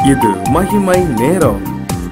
இது மகிமை நேரம்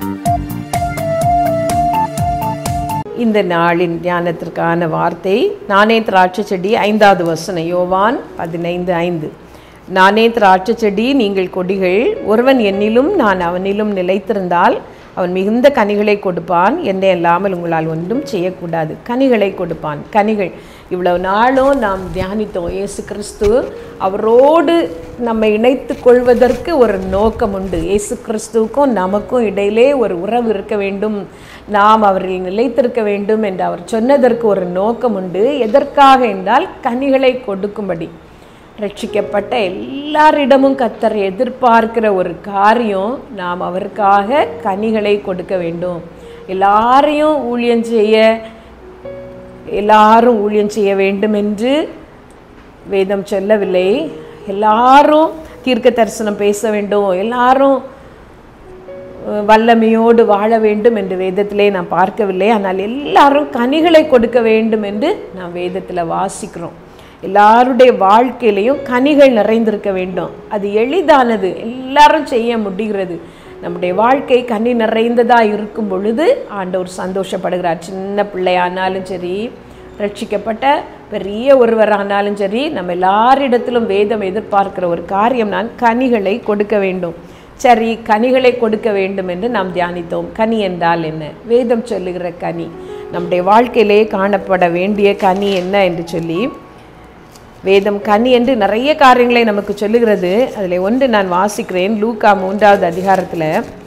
இந்த நாளின் தியானத்திற்கான வார்த்தை நானே திராட்சை செடி ஐந்தாவது வசனம் யோவான் பதினைந்து ஐந்து நானே திராட்சை செடி நீங்கள் கொடிகள் ஒருவன் என்னிலும் நான் அவனிலும் நிலைத்திருந்தால் அவன் மிகுந்த கனிகளை கொடுப்பான் என்னை அல்லாமல் உங்களால் ஒன்றும் செய்யக்கூடாது கனிகளை கொடுப்பான் கனிகள் இவ்வளவு நாளும் நாம் தியானித்தோம் இயேசு கிறிஸ்து அவரோடு நம்மை இணைத்து கொள்வதற்கு ஒரு நோக்கம் உண்டு இயேசு கிறிஸ்துவுக்கும் நமக்கும் இடையிலே ஒரு உறவு இருக்க வேண்டும் நாம் அவரில் நிலைத்திருக்க வேண்டும் என்று அவர் சொன்னதற்கு ஒரு நோக்கம் உண்டு எதற்காக என்றால் கனிகளை கொடுக்கும்படி ரட்சிக்கப்பட்ட எல்லாரிடமும் கத்தர் எதிர்பார்க்கிற ஒரு காரியம் நாம் அவருக்காக கனிகளை கொடுக்க வேண்டும் எல்லாரையும் ஊழியம் செய்ய எல்லாரும் ஊழியம் செய்ய வேண்டும் என்று வேதம் சொல்லவில்லை எல்லாரும் தீர்க்க தரிசனம் பேச வேண்டும் எல்லாரும் அஹ், வல்லமையோடு வாழ வேண்டும் என்று வேதத்திலே நாம் பார்க்கவில்லை ஆனால் எல்லாரும் கனிகளை கொடுக்க வேண்டும் என்று நாம் வேதத்தில் வாசிக்கிறோம் எல்லாருடைய வாழ்க்கையிலையும் கனிகள் நிறைந்திருக்க வேண்டும் அது எளிதானது எல்லாரும் செய்ய முடிகிறது நம்முடைய வாழ்க்கை கனி நிறைந்ததாக இருக்கும் பொழுது ஆண்டவர் சந்தோஷப்படுகிறார் சின்ன பிள்ளையானாலும் சரி ரட்சிக்கப்பட்ட பெரிய ஒருவரானாலும் சரி நம்ம எல்லாரிடத்திலும் வேதம் எதிர்பார்க்கிற ஒரு காரியம் நான் கனிகளை கொடுக்க வேண்டும் சரி கனிகளை கொடுக்க வேண்டும் என்று நாம் தியானித்தோம் கனி என்றால் என்ன வேதம் சொல்லுகிற கனி நம்முடைய வாழ்க்கையிலே காணப்பட வேண்டிய கனி என்ன என்று சொல்லி வேதம் கனி என்று நிறைய காரியங்களை நமக்கு சொல்லுகிறது அதில் ஒன்று நான் வாசிக்கிறேன் லூக்கா மூன்றாவது அதிகாரத்தில்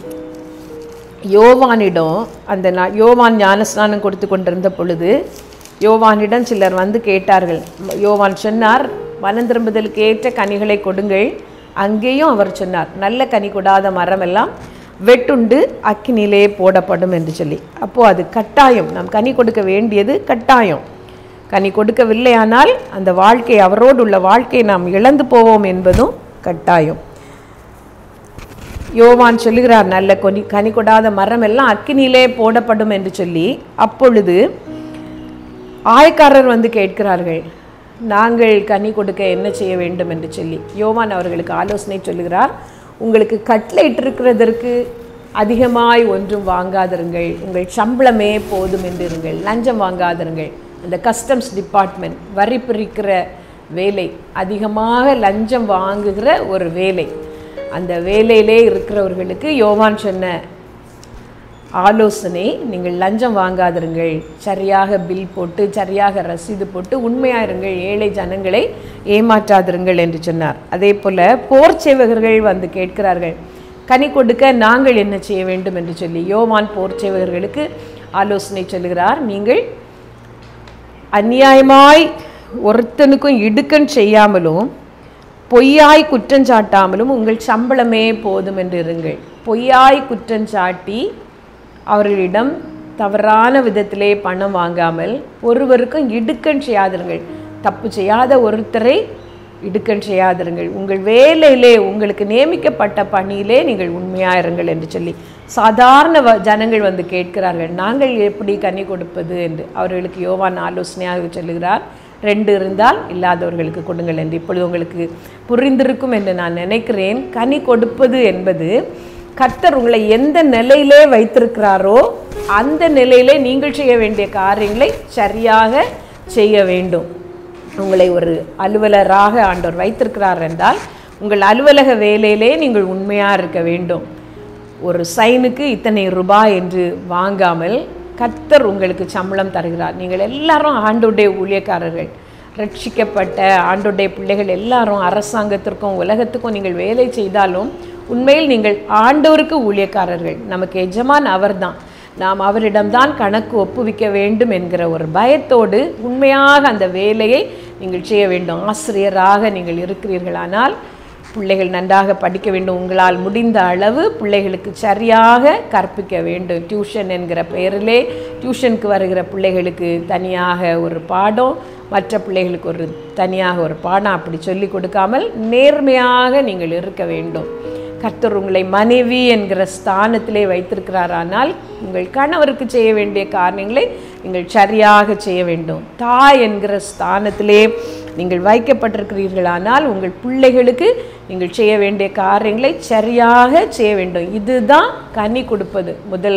யோவானிடம் அந்த நா- யோவான் ஞானஸ்நானம் கொடுத்து கொண்டிருந்த பொழுது யோவானிடம் சிலர் வந்து கேட்டார்கள் யோவான் சொன்னார் மனம் திரும்புதலுக்கு ஏற்ற கனிகளை கொடுங்கள் அங்கேயும் அவர் சொன்னார் நல்ல கனி கொடாத மரமெல்லாம் வெட்டுண்டு அக்கினிலே போடப்படும் என்று சொல்லி அப்போது அது கட்டாயம் நாம் கனி கொடுக்க வேண்டியது கட்டாயம் கனி கொடுக்கவில்லையானால் அந்த வாழ்க்கை அவரோடு உள்ள வாழ்க்கையை நாம் இழந்து போவோம் என்பதும் கட்டாயம் யோவான் சொல்லுகிறார் நல்ல கொனி கனி கொடாத மரம் எல்லாம் அக்கினியிலே போடப்படும் என்று சொல்லி அப்பொழுது ஆயக்காரர் வந்து கேட்கிறார்கள் நாங்கள் கனி கொடுக்க என்ன செய்ய வேண்டும் என்று சொல்லி யோவான் அவர்களுக்கு ஆலோசனை சொல்லுகிறார் உங்களுக்கு கட்டளையிட்டிருக்கிறதற்கு அதிகமாய் ஒன்றும் வாங்காதிருங்கள் உங்கள் சம்பளமே போதும் என்று இருங்கள் லஞ்சம் வாங்காதிருங்கள் அந்த கஸ்டம்ஸ் டிபார்ட்மெண்ட் வரி பிரிக்கிற வேலை அதிகமாக லஞ்சம் வாங்குகிற ஒரு வேலை அந்த வேலையிலே இருக்கிறவர்களுக்கு யோவான் சொன்ன ஆலோசனை நீங்கள் லஞ்சம் வாங்காதிருங்கள் சரியாக பில் போட்டு சரியாக ரசீது போட்டு உண்மையாயிருங்கள் ஏழை ஜனங்களை ஏமாற்றாதிருங்கள் என்று சொன்னார் அதே போல் போர் சேவகர்கள் வந்து கேட்கிறார்கள் கனி கொடுக்க நாங்கள் என்ன செய்ய வேண்டும் என்று சொல்லி யோவான் போர் சேவகர்களுக்கு ஆலோசனை சொல்லுகிறார் நீங்கள் அநியாயமாய் ஒருத்தனுக்கும் இடுக்கண் செய்யாமலும் பொய்யாய் குற்றஞ்சாட்டாமலும் உங்கள் சம்பளமே போதும் என்று இருங்கள் பொய்யாய் குற்றஞ்சாட்டி அவர்களிடம் தவறான விதத்திலே பணம் வாங்காமல் ஒருவருக்கும் இடுக்கண் செய்யாதிருங்கள் தப்பு செய்யாத ஒருத்தரை இடுக்கண் செய்யாதிருங்கள் உங்கள் வேலையிலே உங்களுக்கு நியமிக்கப்பட்ட பணியிலே நீங்கள் உண்மையாக இருங்கள் என்று சொல்லி சாதாரண வ- ஜனங்கள் வந்து கேட்கிறார்கள் நாங்கள் எப்படி கனி கொடுப்பது என்று அவர்களுக்கு யோவான் ஆலோசனையாக சொல்லுகிறார் ரெண்டு இருந்தால் இல்லாதவர்களுக்கு கொடுங்கள் என்று இப்பொழுது உங்களுக்கு புரிந்திருக்கும் என்று நான் நினைக்கிறேன் கனி கொடுப்பது என்பது கர்த்தர் உங்களை எந்த நிலையிலே வைத்திருக்கிறாரோ அந்த நிலையிலே நீங்கள் செய்ய வேண்டிய காரியங்களை சரியாக செய்ய வேண்டும் உங்களை ஒரு அலுவலராக ஆண்டவர் வைத்திருக்கிறார் என்றால் உங்கள் அலுவலக வேலையிலே நீங்கள் உண்மையாக இருக்க வேண்டும் ஒரு சைனுக்கு இத்தனை ரூபாய் என்று வாங்காமல் கர்த்தர் உங்களுக்கு சம்பளம் தருகிறார் நீங்கள் எல்லாரும் ஆண்டோடைய ஊழியக்காரர்கள் ரட்சிக்கப்பட்ட ஆண்டோடைய பிள்ளைகள் எல்லாரும் அரசாங்கத்திற்கும் உலகத்துக்கும் நீங்கள் வேலை செய்தாலும் உண்மையில் நீங்கள் ஆண்டவருக்கு ஊழியக்காரர்கள் நமக்கு எஜமான் அவர்தான் நாம் அவரிடம்தான் கணக்கு ஒப்புவிக்க வேண்டும் என்கிற ஒரு பயத்தோடு உண்மையாக அந்த வேலையை நீங்கள் செய்ய வேண்டும் ஆசிரியராக நீங்கள் இருக்கிறீர்களானால் பிள்ளைகள் நன்றாக படிக்க வேண்டும் உங்களால் முடிந்த அளவு பிள்ளைகளுக்கு சரியாக கற்பிக்க வேண்டும் டியூஷன் என்கிற பெயரிலே டியூஷனுக்கு வருகிற பிள்ளைகளுக்கு தனியாக ஒரு பாடம் மற்ற பிள்ளைகளுக்கு ஒரு தனியாக ஒரு பாடம் அப்படி சொல்லி கொடுக்காமல் நேர்மையாக நீங்கள் இருக்க வேண்டும் கர்த்தர் உங்களை மனைவி என்கிற ஸ்தானத்திலே வைத்திருக்கிறாரானால் உங்கள் கணவருக்கு செய்ய வேண்டிய காரியங்களை நீங்கள் சரியாக செய்ய வேண்டும் தாய் என்கிற ஸ்தானத்திலே நீங்கள் வைக்கப்பட்டிருக்கிறீர்களானால் உங்கள் பிள்ளைகளுக்கு நீங்கள் செய்ய வேண்டிய காரியங்களை சரியாக செய்ய வேண்டும் இதுதான் கனி கொடுப்பது முதல்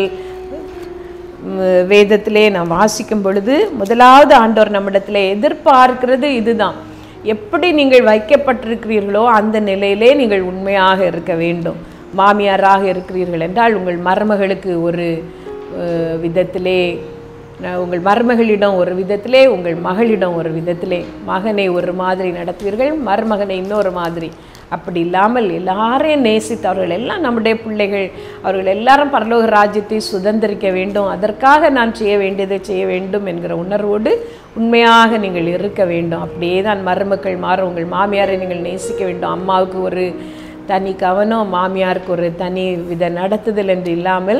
ம், வேதத்திலே நாம் வாசிக்கும் பொழுது முதலாவது ஆண்டவர் நம்மிடத்திலே எதிர்பார்க்கிறது இதுதான் எப்படி நீங்கள் வைக்கப்பட்டிருக்கிறீர்களோ அந்த நிலையிலே நீங்கள் உண்மையாக இருக்க வேண்டும் மாமியாராக இருக்கிறீர்கள் என்றால் உங்கள் மருமகளுக்கு ஒரு அஹ், விதத்திலே அஹ், உங்கள் மருமகளிடம் ஒரு விதத்திலே உங்கள் மகளிடம் ஒரு விதத்திலே மகனை ஒரு மாதிரி நடத்துவீர்கள் மருமகனை இன்னொரு மாதிரி அப்படி இல்லாமல் எல்லாரையும் நேசித்து அவர்கள் எல்லாம் நம்முடைய பிள்ளைகள் அவர்கள் எல்லாரும் பரலோக ராஜ்யத்தை சுதந்திரிக்க வேண்டும் அதற்காக நான் செய்ய வேண்டியதை செய்ய வேண்டும் என்கிற உணர்வோடு உண்மையாக நீங்கள் இருக்க வேண்டும் அப்படியே தான் மருமக்கள் மாற உங்கள் மாமியாரை நீங்கள் நேசிக்க வேண்டும் அம்மாவுக்கு ஒரு தனி கவனம் மாமியாருக்கு ஒரு தனி வித நடத்துதல் என்று இல்லாமல்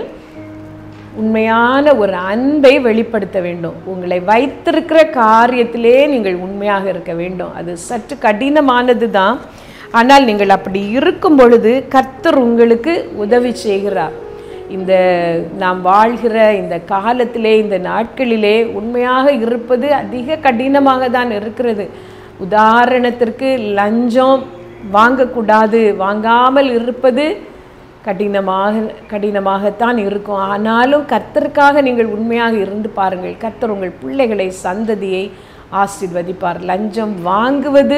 உண்மையான ஒரு அன்பை வெளிப்படுத்த வேண்டும் உங்களை வைத்திருக்கிற காரியத்திலே நீங்கள் உண்மையாக இருக்க வேண்டும் அது சற்று கடினமானது தான் ஆனால் நீங்கள் அப்படி இருக்கும் பொழுது கர்த்தர் உங்களுக்கு உதவி செய்கிறார் இந்த நாம் வாழ்கிற இந்த காலத்திலே இந்த நாட்களிலே உண்மையாக இருப்பது அதிக கடினமாக தான் இருக்கிறது உதாரணத்திற்கு லஞ்சம் வாங்கக்கூடாது வாங்காமல் இருப்பது கடினமாக கடினமாகத்தான் இருக்கும் ஆனாலும் கர்த்தருக்காக நீங்கள் உண்மையாக இருந்து பாருங்கள் கர்த்தர் உங்கள் பிள்ளைகளை சந்ததியை ஆசீர்வதிப்பார் லஞ்சம் வாங்குவது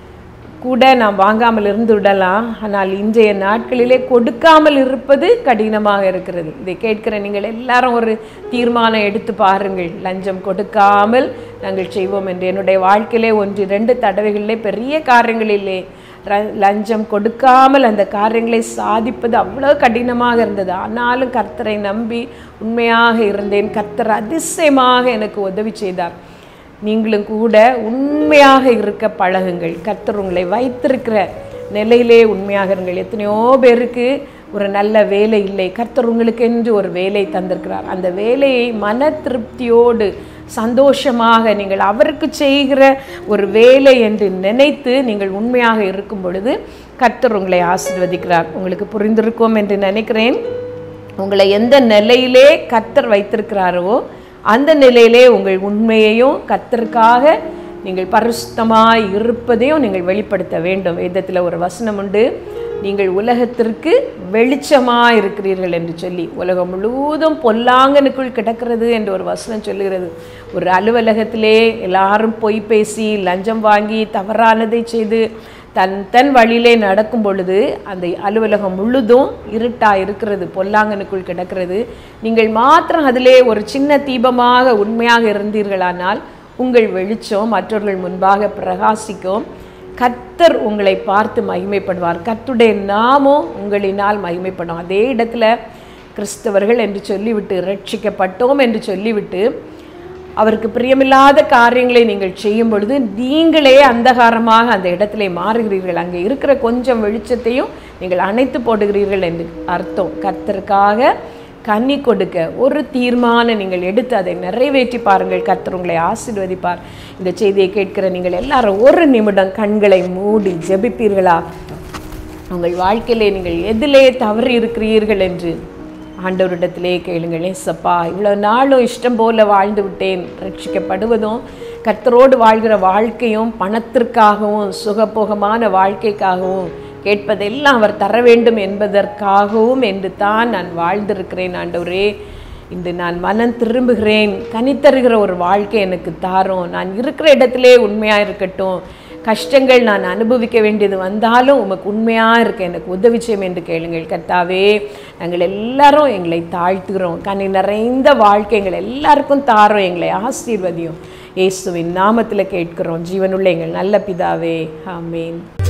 கூட நாம் வாங்காமல் இருந்து விடலாம் ஆனால் இன்றைய நாட்களிலே கொடுக்காமல் இருப்பது கடினமாக இருக்கிறது இதை கேட்கிற நீங்கள் எல்லாரும் ஒரு தீர்மானம் எடுத்து பாருங்கள் லஞ்சம் கொடுக்காமல் நாங்கள் செய்வோம் என்று என்னுடைய வாழ்க்கையிலே ஒன்று ரெண்டு தடவைகளிலே பெரிய காரியங்களிலே ர- லஞ்சம் கொடுக்காமல் அந்த காரியங்களை சாதிப்பது அவ்வளோ கடினமாக இருந்தது ஆனாலும் கர்த்தரை நம்பி உண்மையாக இருந்தேன் கர்த்தர் அதிசயமாக எனக்கு உதவி செய்தார் நீங்களும் கூட உண்மையாக இருக்க பழகுங்கள் கர்த்தர் உங்களை வைத்திருக்கிற நிலையிலே உண்மையாக இருங்கள் எத்தனையோ பேருக்கு ஒரு நல்ல வேலை இல்லை கர்த்தர் உங்களுக்கு என்று ஒரு வேலை தந்திருக்கிறார் அந்த வேலையை மன திருப்தியோடு சந்தோஷமாக நீங்கள் அவருக்கு செய்கிற ஒரு வேலை என்று நினைத்து நீங்கள் உண்மையாக இருக்கும் பொழுது கர்த்தர் உங்களை ஆசீர்வதிக்கிறார் உங்களுக்கு புரிந்திருக்கும் என்று நினைக்கிறேன் உங்களை எந்த நிலையிலே கர்த்தர் வைத்திருக்கிறாரோ அந்த நிலையிலே உங்கள் உண்மையையும் கர்த்தருக்காக நீங்கள் பரிசுத்தமாய் இருப்பதையும் நீங்கள் வெளிப்படுத்த வேண்டும் வேதத்தில் ஒரு வசனம் உண்டு நீங்கள் உலகத்திற்கு வெளிச்சமாக இருக்கிறீர்கள் என்று சொல்லி உலகம் முழுவதும் பொல்லாங்கனுக்குள் கிடக்கிறது என்று ஒரு வசனம் சொல்லுகிறது ஒரு அலுவலகத்திலே எல்லாரும் பொய் பேசி லஞ்சம் வாங்கி தவறானதை செய்து தன் தன் வழியிலே நடக்கும் பொழுது அந்த அலுவலகம் முழுதும் இருட்டா இருக்கிறது பொல்லாங்கனுக்குள் கிடக்கிறது நீங்கள் மாத்திரம் அதிலே ஒரு சின்ன தீபமாக உண்மையாக இருந்தீர்களானால் உங்கள் வெளிச்சம் மற்றவர்கள் முன்பாக பிரகாசிக்கும் கர்த்தர் உங்களை பார்த்து மகிமைப்படுவார் கர்த்துடைய நாமம் உங்களினால் மகிமைப்படும் அதே இடத்துல கிறிஸ்தவர்கள் என்று சொல்லிவிட்டு ரட்சிக்கப்பட்டோம் என்று சொல்லிவிட்டு அவருக்கு பிரியமில்லாத காரியங்களை நீங்கள் செய்யும் பொழுது நீங்களே அந்தகாரமாக அந்த இடத்திலே மாறுகிறீர்கள் அங்கே இருக்கிற கொஞ்சம் வெளிச்சத்தையும் நீங்கள் அணைத்து போடுகிறீர்கள் என்று அர்த்தம் கர்த்தருக்காக கன்னி கொடுக்க ஒரு தீர்மானம் நீங்கள் எடுத்து அதை நிறைவேற்றி பாருங்கள் கர்த்தர் உங்களை ஆசீர்வதிப்பார் இந்த செய்தியை கேட்கிற நீங்கள் எல்லாரும் ஒரு நிமிடம் கண்களை மூடி ஜெபிப்பீர்களா உங்கள் வாழ்க்கையிலே நீங்கள் எதிலே தவறி இருக்கிறீர்கள் என்று ஆண்டவரிடத்திலே கேளுங்கள் ஏசப்பா இவ்வளோ நாளும் இஷ்டம் போல வாழ்ந்து விட்டேன் ரட்சிக்கப்படுவதும் கர்த்தரோடு வாழ்கிற வாழ்க்கையும் பணத்திற்காகவும் சுகபோகமான வாழ்க்கைக்காகவும் கேட்பதெல்லாம் அவர் தர வேண்டும் என்பதற்காகவும் என்று தான் நான் வாழ்ந்திருக்கிறேன் ஆண்டவரே இன்று நான் மனம் திரும்புகிறேன் கனித்தருகிற ஒரு வாழ்க்கை எனக்கு தாரும் நான் இருக்கிற இடத்திலே உண்மையாக இருக்கட்டும் கஷ்டங்கள் நான் அனுபவிக்க வேண்டியது வந்தாலும் உமக்கு உண்மையாக இருக்க எனக்கு உதவி செய்யும் என்று கேளுங்கள் கர்த்தாவே நாங்கள் எல்லாரும் எங்களை தாழ்த்துகிறோம் கனி நிறைந்த வாழ்க்கை எங்கள் எல்லாருக்கும் தாரோம் எங்களை ஆசீர்வதியும் இயேசுவின் நாமத்தில் கேட்கிறோம் ஜீவனுள்ள எங்கள் நல்ல பிதாவே ஆமேன்